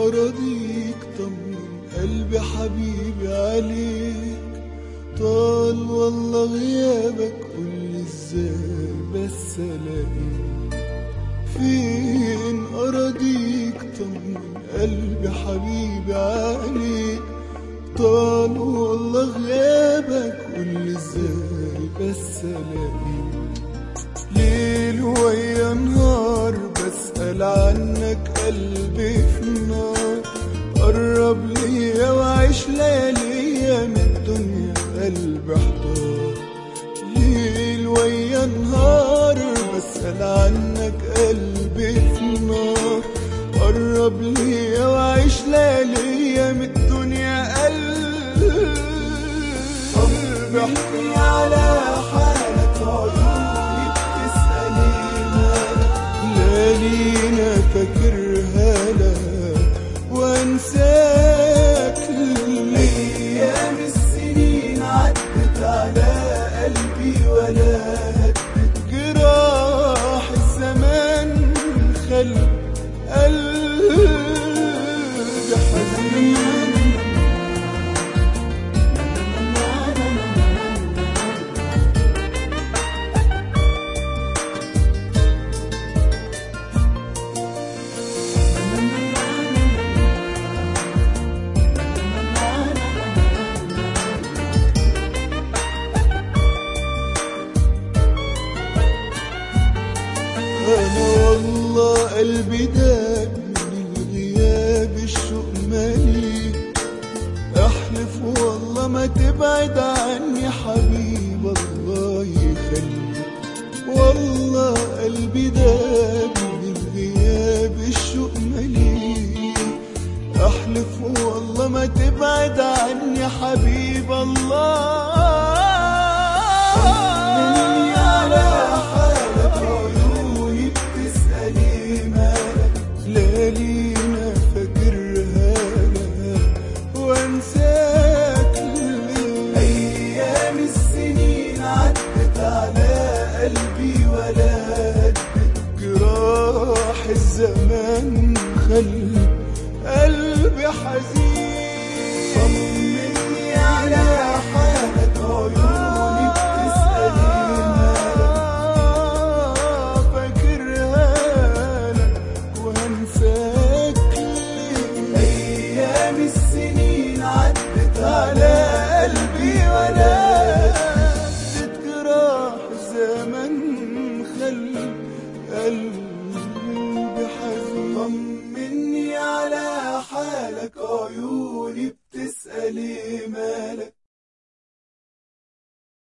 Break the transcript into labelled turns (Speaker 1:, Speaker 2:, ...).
Speaker 1: أراضيك طمن قلبي حبيبي عليك طال والله غيابك قولي ازاي بس الاقيك فين أراضيك طمن قلبي حبيبي عليك طال والله غيابك قولي ازاي بس الاقيك ليل ويا نهار بسأل عنك قلبي في نار قرب ليا وعيش لياليا من الدنيا قلبي احضار ليل ويا نهار بسأل عنك قلبي في نار قرب ليا وعيش لياليا من الدنيا قلبي احكي على حالك عيوني بتسألي مالك ليالينا فاكرها لك وانساك ايام السنين عدت على قلبي ولا هدت جراح الزمان خلى قلبي حزين انا والله قلبي داب من الغياب الشوق مالي احلف والله ما تبعد عني حبيب الله يخليك والله قلبي داب من الغياب الشوق مالي احلف والله ما تبعد عني حبيب الله طمني على حالك عيوني بتسألي مالك ليالينا فاكرها لك وانساك ليه ايام السنين عدت على قلبي ولا هدت جراح الزمان خلى قلبي حزين طمني على حالك عيوني بتسألي مالك فاكرها لك وهنساك ليه أيام السنين عدت على قلبي ولا هدت جراح الزمن خلى قلبي حزين طمني على حالك عيوني بتسألي